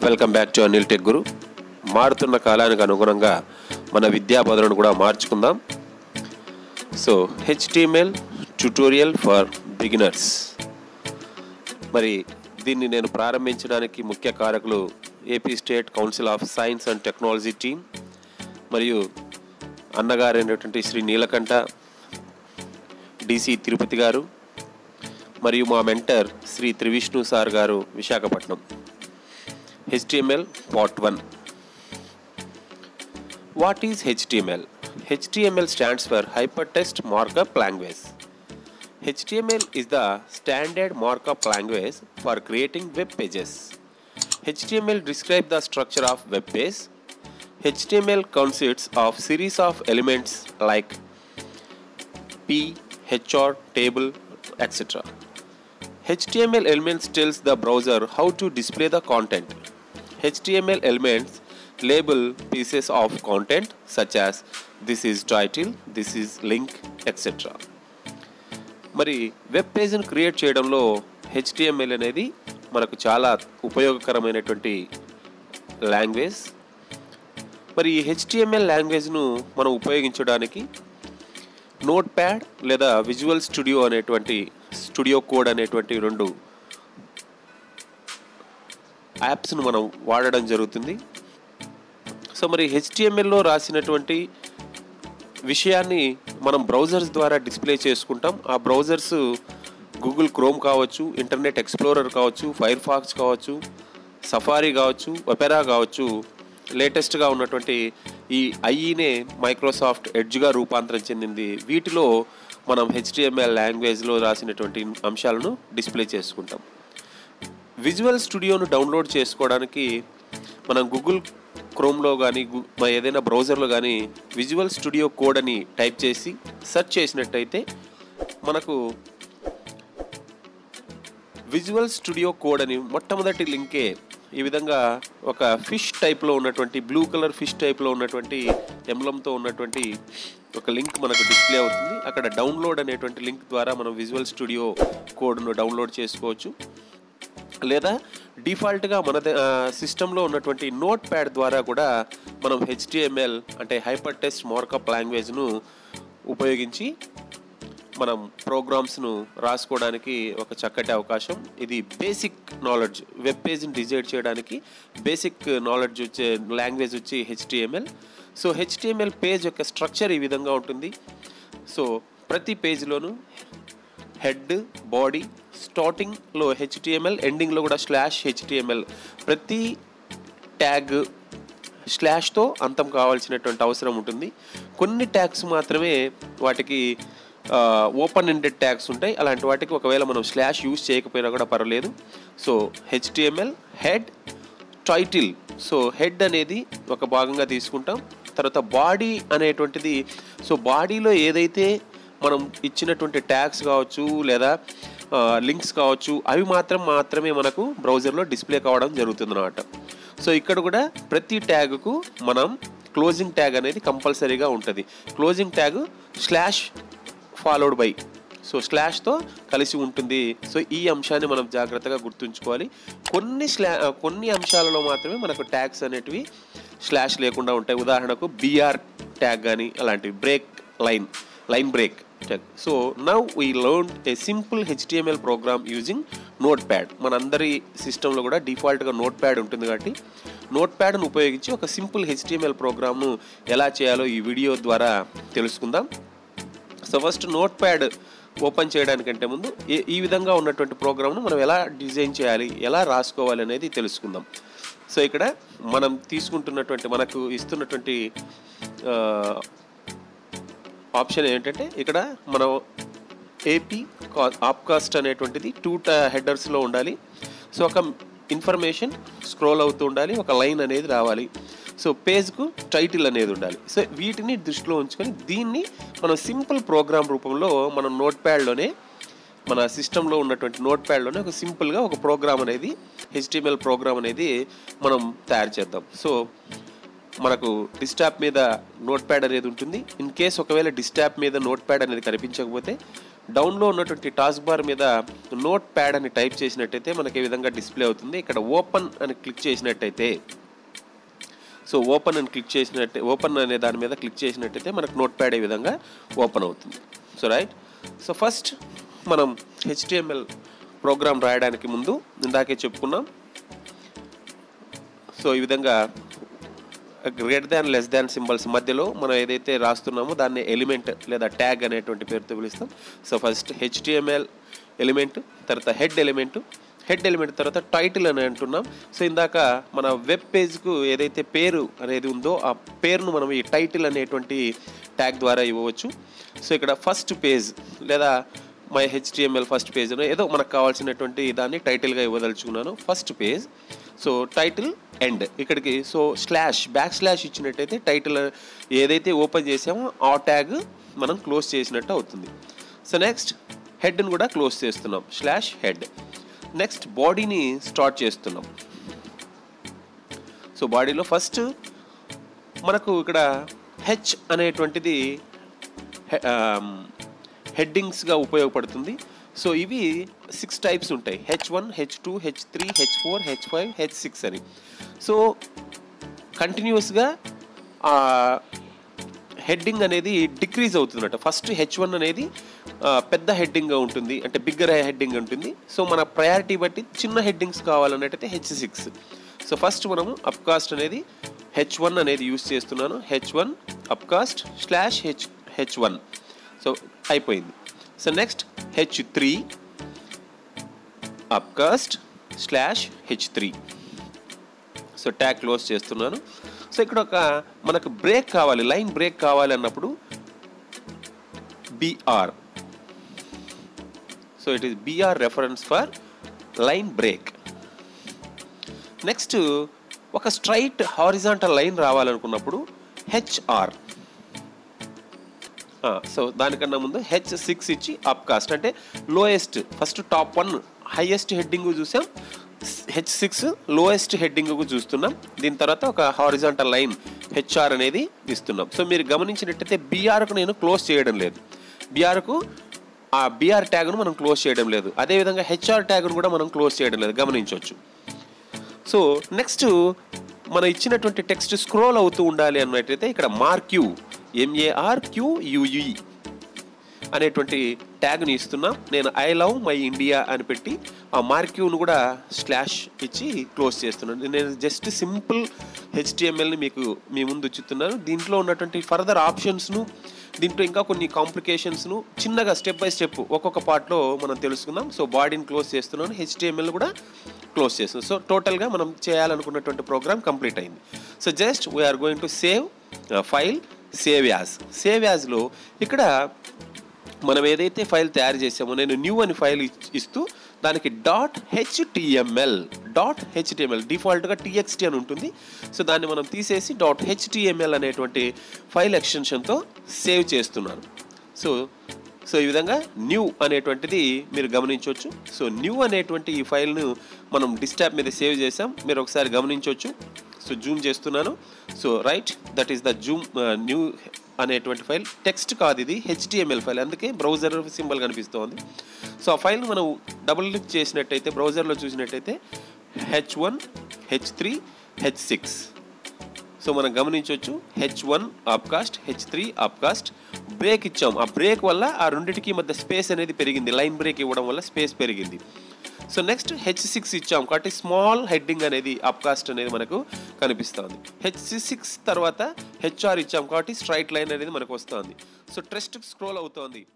Welcome back to Anil tech guru మారుతున్న కాలానికి అనుగుణంగా మన విద్యా బోధనను కూడా మార్చుకుందాం so HTML tutorial for beginners మరి దీన్ని నేను ప్రారంభించడానికి ముఖ్య కారకులు AP state council of science and technology team మరియు అన్నగారైనటువంటి శ్రీ నీలకంఠ డిసి తిరుపతి గారు మరియు మా mentor Shri Trivishnu sir garu Visakhapatnam HTML Part 1 What is HTML? HTML stands for Hypertext Markup Language. HTML is the standard markup language for creating web pages. HTML describes the structure of web page. HTML consists of series of elements like P, HR, table, etc. HTML elements tells the browser how to display the content. HTML elements label pieces of content such as this is title, this is link, etc. మరి web పేజ్ను create చేయడంలో HTML అనేది మనకు చాలా ఉపయోగకరమైనటువంటి language మరి ఈ HTML లాంగ్వేజ్ను మనం ఉపయోగించడానికి నోట్ ప్యాడ్ లేదా విజువల్ స్టూడియో అనేటువంటి స్టూడియో కోడ్ అనేటువంటి రెండు యాప్స్ను మనం వాడడం జరుగుతుంది సో మరి హెచ్టిఎంఎల్లో రాసినటువంటి విషయాన్ని మనం బ్రౌజర్స్ ద్వారా డిస్ప్లే చేసుకుంటాం ఆ బ్రౌజర్స్ గూగుల్ క్రోమ్ కావచ్చు ఇంటర్నెట్ ఎక్స్ప్లోరర్ కావచ్చు ఫైర్ ఫాక్స్ కావచ్చు సఫారీ కావచ్చు ఒపెరా కావచ్చు లేటెస్ట్గా ఉన్నటువంటి ఈ ఐఈనే మైక్రోసాఫ్ట్ ఎడ్జ్గా రూపాంతరం చెందింది వీటిలో మనం హెచ్టిఎంఎల్ లాంగ్వేజ్లో రాసినటువంటి అంశాలను డిస్ప్లే చేసుకుంటాం విజువల్ స్టూడియోను డౌన్లోడ్ చేసుకోవడానికి మనం గూగుల్ క్రోమ్లో కానీ ఏదైనా బ్రౌజర్లో కానీ విజువల్ స్టూడియో కోడ్ అని టైప్ చేసి సెర్చ్ చేసినట్టయితే మనకు విజువల్ స్టూడియో కోడ్ అని మొట్టమొదటి లింకే ఈ విధంగా ఒక ఫిష్ టైప్లో ఉన్నటువంటి బ్లూ కలర్ ఫిష్ టైప్లో ఉన్నటువంటి ఎంబ్లంతో ఉన్నటువంటి ఒక లింక్ మనకు డిస్ప్లే అవుతుంది అక్కడ డౌన్లోడ్ అనేటువంటి లింక్ ద్వారా మనం విజువల్ స్టూడియో కోడ్ను డౌన్లోడ్ చేసుకోవచ్చు లేదా డిఫాల్ట్గా మన సిస్టంలో ఉన్నటువంటి నోట్ ప్యాడ్ ద్వారా కూడా మనం హెచ్టిఎంఎల్ అంటే హైపర్ టెస్ట్ మార్కప్ లాంగ్వేజ్ను ఉపయోగించి మనం ప్రోగ్రామ్స్ను రాసుకోవడానికి ఒక చక్కటి అవకాశం ఇది బేసిక్ నాలెడ్జ్ వెబ్ పేజ్ని డిజైడ్ చేయడానికి బేసిక్ నాలెడ్జ్ వచ్చే లాంగ్వేజ్ వచ్చి హెచ్టిఎంఎల్ సో హెచ్టిఎంఎల్ పేజ్ యొక్క స్ట్రక్చర్ ఈ విధంగా ఉంటుంది సో ప్రతి పేజ్లోనూ హెడ్ బాడీ స్టార్టింగ్లో హెచ్టిఎంఎల్ ఎండింగ్లో కూడా స్లాష్ హెచ్టిఎంఎల్ ప్రతి ట్యాగ్ స్లాష్తో అంతం కావాల్సినటువంటి అవసరం ఉంటుంది కొన్ని ట్యాగ్స్ మాత్రమే వాటికి ఓపెన్ ఎండెడ్ ట్యాగ్స్ ఉంటాయి అలాంటి వాటికి ఒకవేళ మనం స్లాష్ యూస్ చేయకపోయినా కూడా పర్వాలేదు so HTML head title so head అనేది ఒక భాగంగా తీసుకుంటాం తర్వాత బాడీ అనేటువంటిది సో బాడీలో ఏదైతే మనం ఇచ్చినటువంటి ట్యాగ్స్ కావచ్చు లేదా లింక్స్ కావచ్చు అవి మాత్రం మాత్రమే మనకు బ్రౌజర్లో డిస్ప్లే కావడం జరుగుతుంది అనమాట సో ఇక్కడ కూడా ప్రతి ట్యాగ్కు మనం క్లోజింగ్ ట్యాగ్ అనేది కంపల్సరీగా ఉంటుంది closing tag slash followed by so స్లాష్తో కలిసి ఉంటుంది సో ఈ అంశాన్ని మనం జాగ్రత్తగా గుర్తుంచుకోవాలి కొన్ని స్లా కొన్ని అంశాలలో మాత్రమే మనకు ట్యాగ్స్ అనేటివి స్లాష్ లేకుండా ఉంటాయి ఉదాహరణకు బీఆర్ ట్యాగ్ కానీ అలాంటివి break line line break tag so now we learn a simple HTML program using note pad మనందరి సిస్టంలో కూడా డిఫాల్ట్గా నోట్ ప్యాడ్ ఉంటుంది కాబట్టి నోట్ ప్యాడ్ను ఉపయోగించి ఒక సింపుల్ హెచ్టిఎంఎల్ ప్రోగ్రామ్ను ఎలా చేయాలో ఈ వీడియో ద్వారా తెలుసుకుందాం so first note pad open చేయడానికంటే ముందు ఈ విధంగా ఉన్నటువంటి ప్రోగ్రామ్ను మనం ఎలా డిజైన్ చేయాలి ఎలా రాసుకోవాలి అనేది తెలుసుకుందాం సో ఇక్కడ మనం తీసుకుంటున్నటువంటి మనకు ఇస్తున్నటువంటి ఆప్షన్ ఏంటంటే ఇక్కడ మనం ఏపీ ఆప్కాస్ట్ అనేటువంటిది టూ హెడర్స్లో ఉండాలి సో ఒక ఇన్ఫర్మేషన్ స్క్రోల్ అవుతూ ఉండాలి ఒక లైన్ అనేది రావాలి సో పేజ్కు టైటిల్ అనేది ఉండాలి సో వీటిని దృష్టిలో ఉంచుకొని దీన్ని మనం సింపుల్ ప్రోగ్రామ్ రూపంలో మనం నోట్ ప్యాడ్లోనే మన సిస్టంలో ఉన్నటువంటి నోట్ ప్యాడ్లోనే ఒక సింపుల్గా ఒక ప్రోగ్రామ్ అనేది హెచ్టిఎంఎల్ ప్రోగ్రామ్ అనేది మనం తయారు చేద్దాం సో మనకు డిస్టాప్ మీద నోట్ ప్యాడ్ అనేది ఉంటుంది ఇన్ కేస్ ఒకవేళ డిస్టాప్ మీద నోట్ ప్యాడ్ అనేది కనిపించకపోతే డౌన్లో ఉన్నటువంటి టాస్క్ బార్ మీద నోట్ ప్యాడ్ అని టైప్ చేసినట్టయితే మనకి ఈ విధంగా డిస్ప్లే అవుతుంది ఇక్కడ ఓపెన్ అని క్లిక్ చేసినట్టయితే సో ఓపెన్ అని క్లిక్ చేసినట్టే ఓపెన్ అనే దాని మీద క్లిక్ చేసినట్టయితే మనకు నోట్ ప్యాడ్ ఈ విధంగా ఓపెన్ అవుతుంది సో రైట్ సో ఫస్ట్ మనం హెచ్టిఎంఎల్ ప్రోగ్రామ్ రాయడానికి ముందు ఇందాకే చెప్పుకున్నాం సో ఈ విధంగా greater than less than symbols మధ్యలో మనం ఏదైతే రాస్తున్నామో దాన్ని ఎలిమెంట్ లేదా ట్యాగ్ అనేటువంటి పేరుతో పిలుస్తాం సో ఫస్ట్ హెచ్టిఎంఎల్ ఎలిమెంట్ తర్వాత హెడ్ ఎలిమెంట్ హెడ్ ఎలిమెంట్ తర్వాత టైటిల్ అని అంటున్నాం సో ఇందాక మన వెబ్ పేజ్కు ఏదైతే పేరు అనేది ఉందో ఆ పేరును మనం ఈ టైటిల్ అనేటువంటి ట్యాగ్ ద్వారా ఇవ్వవచ్చు సో ఇక్కడ ఫస్ట్ పేజ్ లేదా మై హెచ్టిఎంఎల్ ఫస్ట్ పేజ్ ఏదో మనకు కావాల్సినటువంటి దాన్ని టైటిల్గా ఇవ్వదలుచుకున్నాను first page so title end ఇక్కడికి సో స్లాష్ బ్యాక్ స్లాష్ ఇచ్చినట్టయితే టైటిల్ ఏదైతే ఓపెన్ చేసామో ఆ ట్యాగ్ మనం క్లోజ్ చేసినట్టు అవుతుంది సో నెక్స్ట్ హెడ్ని కూడా క్లోజ్ చేస్తున్నాం స్లాష్ హెడ్ నెక్స్ట్ బాడీని స్టార్ట్ చేస్తున్నాం సో బాడీలో ఫస్ట్ మనకు ఇక్కడ హెచ్ అనేటువంటిది హెడ్డింగ్స్గా ఉపయోగపడుతుంది సో ఇవి సిక్స్ టైప్స్ ఉంటాయి H one H two H three H four H five H six అని సో కంటిన్యూస్గా హెడ్డింగ్ అనేది డిక్రీజ్ అవుతుందట ఫస్ట్ హెచ్ వన్ అనేది ఆ, పెద్ద హెడ్డింగ్గా ఉంటుంది అంటే బిగ్గర్ హెడ్డింగ్ ఉంటుంది సో మన ప్రయారిటీ బట్టి చిన్న హెడ్డింగ్స్ కావాలన్నట్టయితే హెచ్ సిక్స్ సో ఫస్ట్ మనము అప్కాస్ట్ అనేది హెచ్ వన్ అనేది యూస్ చేస్తున్నాను H one upcast slash H H one so అయిపోయింది so next H three upcast slash H three so tag close చేస్తున్నాను సో ఇక్కడ ఒక మనకు బ్రేక్ కావాలి లైన్ బ్రేక్ కావాలి అన్నప్పుడు BR so it is BR reference for line break next ఒక straight horizontal line రావాలనుకున్నప్పుడు హెచ్ఆర్ సో దానికన్నా ముందు హెచ్ సిక్స్ ఇచ్చి అప్ కాస్ట్ అంటే lowest first top one highest heading చూసాం హెచ్ సిక్స్ లోయెస్ట్ హెడ్డింగ్ చూస్తున్నాం దీని తర్వాత ఒక హారిజాంటల్ లైన్ హెచ్ఆర్ అనేది ఇస్తున్నాం సో మీరు గమనించినట్టయితే బీఆర్కు నేను క్లోజ్ చేయడం లేదు బీఆర్కు ఆ బీఆర్ ట్యాగ్ను మనం క్లోజ్ చేయడం లేదు అదేవిధంగా హెచ్ఆర్ ట్యాగ్ను కూడా మనం క్లోజ్ చేయడం లేదు గమనించవచ్చు సో నెక్స్ట్ మనం ఇచ్చినటువంటి టెక్స్ట్ స్క్రోల్ అవుతూ ఉండాలి అన్నట్టయితే ఇక్కడ మార్క్యూ ఎంఏఆర్ క్యూ యుఈ అనేటువంటి ట్యాగ్ని ఇస్తున్నాం నేను ఐ లవ్ మై ఇండియా అని పెట్టి ఆ మార్క్యూను కూడా స్లాష్ ఇచ్చి క్లోజ్ చేస్తున్నాను నేను జస్ట్ సింపుల్ హెచ్టిఎంఎల్ని మీకు మీ ముందు ఉంచుతున్నాను దీంట్లో ఉన్నటువంటి ఫర్దర్ ఆప్షన్స్ను దీంట్లో ఇంకా కొన్ని కాంప్లికేషన్స్ను చిన్నగా స్టెప్ బై స్టెప్ ఒక్కొక్క పార్ట్లో మనం తెలుసుకుందాం సో బాడీని క్లోజ్ చేస్తున్నాను హెచ్టిఎంఎల్ కూడా క్లోజ్ చేస్తున్నాం సో టోటల్గా మనం చేయాలనుకున్నటువంటి ప్రోగ్రామ్ కంప్లీట్ అయింది so just we're going to save file save as save యాజ్లో ఇక్కడ మనం ఏదైతే ఫైల్ తయారు చేసామో నేను న్యూ అని ఫైల్ ఇచ్- ఇస్తూ దానికి డాట్ హెచ్టిఎంఎల్ డాట్ హెచ్టిఎంఎల్ డిఫాల్ట్గా టీఎక్స్టీ అని ఉంటుంది సో దాన్ని మనం తీసేసి డాట్ హెచ్టిఎంఎల్ అనేటువంటి ఫైల్ ఎక్స్టెన్షన్తో సేవ్ చేస్తున్నాను సో సో ఈ విధంగా న్యూ అనేటువంటిది మీరు గమనించవచ్చు సో న్యూ అనేటువంటి ఈ ఫైల్ను మనం డిస్టాప్ మీద సేవ్ చేసాం మీరు ఒకసారి గమనించవచ్చు సో జూమ్ చేస్తున్నాను so right that is the zoom new అనేటువంటి ఫైల్ టెక్స్ట్ కాదు ఇది హెచ్టిఎంఎల్ ఫైల్ అందుకే బ్రౌజర్ సింబల్ కనిపిస్తోంది సో ఆ ఫైల్ మనం డబుల్ క్లిక్ చేసినట్టయితే బ్రౌజర్లో చూసినట్టయితే H one H three H six so మనం గమనించవచ్చు H one upcast H three upcast break ఇచ్చాం ఆ బ్రేక్ వల్ల ఆ రెండింటికి మధ్య స్పేస్ అనేది పెరిగింది లైన్ బ్రేక్ ఇవ్వడం వల్ల స్పేస్ పెరిగింది సో నెక్స్ట్ హెచ్ సిక్స్ ఇచ్చాం కాబట్టి స్మాల్ హెడ్డింగ్ అనేది అప్కాస్ట్ అనేది మనకు కనిపిస్తుంది హెచ్ సిక్స్ తర్వాత హెచ్ఆర్ ఇచ్చాం కాబట్టి స్ట్రైట్ లైన్ అనేది మనకు వస్తుంది సో ట్రెస్ట్ స్క్రోల్ అవుతోంది